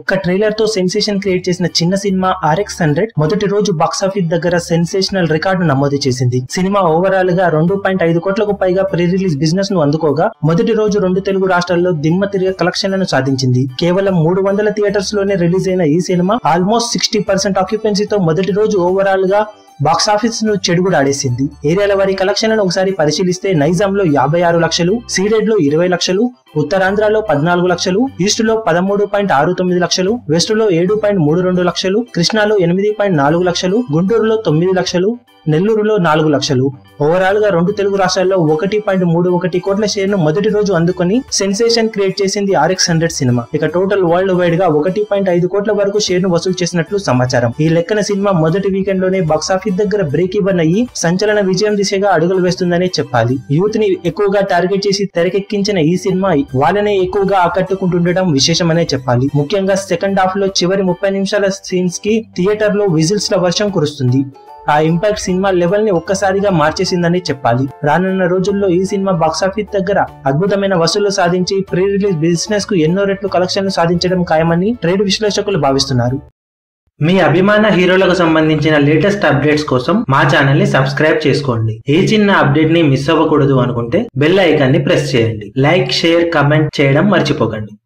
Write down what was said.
ఒక్క ట్రైలర్ తో sensation create చేసిన చిన్న సినిమా ఆర్ఎక్స్ హండ్రెడ్ మొదటి రోజు బాక్సాఫీస్ దగ్గర సెన్సేషనల్ రికార్డు నమోదు చేసింది సినిమా ఓవరాల్ గా రెండు పాయింట్ ఐదు కోట్లకు పైగా ప్రీ రిలీజ్ బిజినెస్ ను అందుకోగా మొదటి రోజు రెండు తెలుగు రాష్ట్రాల్లో దిమ్మ తిరిగే కలెక్షన్లను సాధించింది కేవలం మూడు వందల థియేటర్స్ లోనే రిలీజ్ అయిన ఈ సినిమా ఆల్మోస్ట్ సిక్స్టీ పర్సెంట్ ఆక్యుపెన్సీతో మొదటి రోజు ఓవరాల్ గా బాక్స్ ఆఫీస్ ను చెడుగుడు ఆడేసింది ఏరియాల వారి కలెక్షన్లను ఒకసారి పరిశీలిస్తే నైజాం లో యాభై ఆరు లక్షలు సీడెడ్ లో ఇరవై లక్షలు ఉత్తరాంధ్రలో పద్నాలుగు లక్షలు ఈస్ట్ లో పదమూడు పాయింట్ ఆరు తొమ్మిది లక్షలు వెస్ట్ లో ఏడు పాయింట్ మూడు రెండు లక్షలు కృష్ణాలో ఎనిమిది పాయింట్ నాలుగు లక్షలు గుంటూరులో తొమ్మిది లక్షలు నెల్లూరులో నాలుగు లక్షలు ఓవరాల్ గా రెండు తెలుగు రాష్ట్రాల్లో ఒకటి పాయింట్ మూడు ఒకటి కోట్ల షేర్ ను మొదటి రోజు అందుకొని సెన్సేషన్ క్రియేట్ చేసింది ఆర్ఎక్స్ హండ్రెడ్ సినిమా ఇక టోటల్ వరల్డ్ వైడ్ గా ఒకటి పాయింట్ ఐదు కోట్ల వరకు షేర్ ను వసూలు చేసినట్లు సమాచారం ఈ లెక్కన సినిమా మొదటి వీకెండ్ లోనే బాక్సాఫీస్ దగ్గర బ్రేక్ ఇవ్వన్ అయ్యి సంచలన విజయం దిశగా అడుగులు వేస్తుందనే చెప్పాలి యూత్ ని ఎక్కువగా టార్గెట్ చేసి తెరకెక్కించిన ఈ సినిమా వాళ్ళనే ఎక్కువగా ఆకట్టుకుంటుండడం విశేషమనే చెప్పాలి ముఖ్యంగా సెకండ్ హాఫ్ లో చివరి ముప్పై నిమిషాల సీన్స్ కి థియేటర్ లో విజిల్స్ ల వర్షం కురుస్తుంది ఆ ఇంపాక్ట్ సినిమా లెవెల్ ని ఒక్కసారిగా మార్చేసిందని చెప్పాలి రానున్న రోజుల్లో ఈ సినిమా బాక్సాఫీస్ దగ్గర అద్భుతమైన వసూళ్లు సాధించి ప్రీ రిలీజ్ బిజినెస్ కు ఎన్నో రెట్లు కలెక్షన్లు సాధించడం ఖాయమని ట్రేడ్ విశ్లేషకులు భావిస్తున్నారు మీ అభిమాన హీరోలకు సంబంధించిన లేటెస్ట్ అప్డేట్స్ కోసం మా ఛానల్ ని సబ్స్క్రైబ్ చేసుకోండి ఏ చిన్న అప్డేట్ ని మిస్ అవ్వకూడదు అనుకుంటే బెల్ ఐకాన్ ని ప్రెస్ చేయండి లైక్ షేర్ కమెంట్ చేయడం మర్చిపోకండి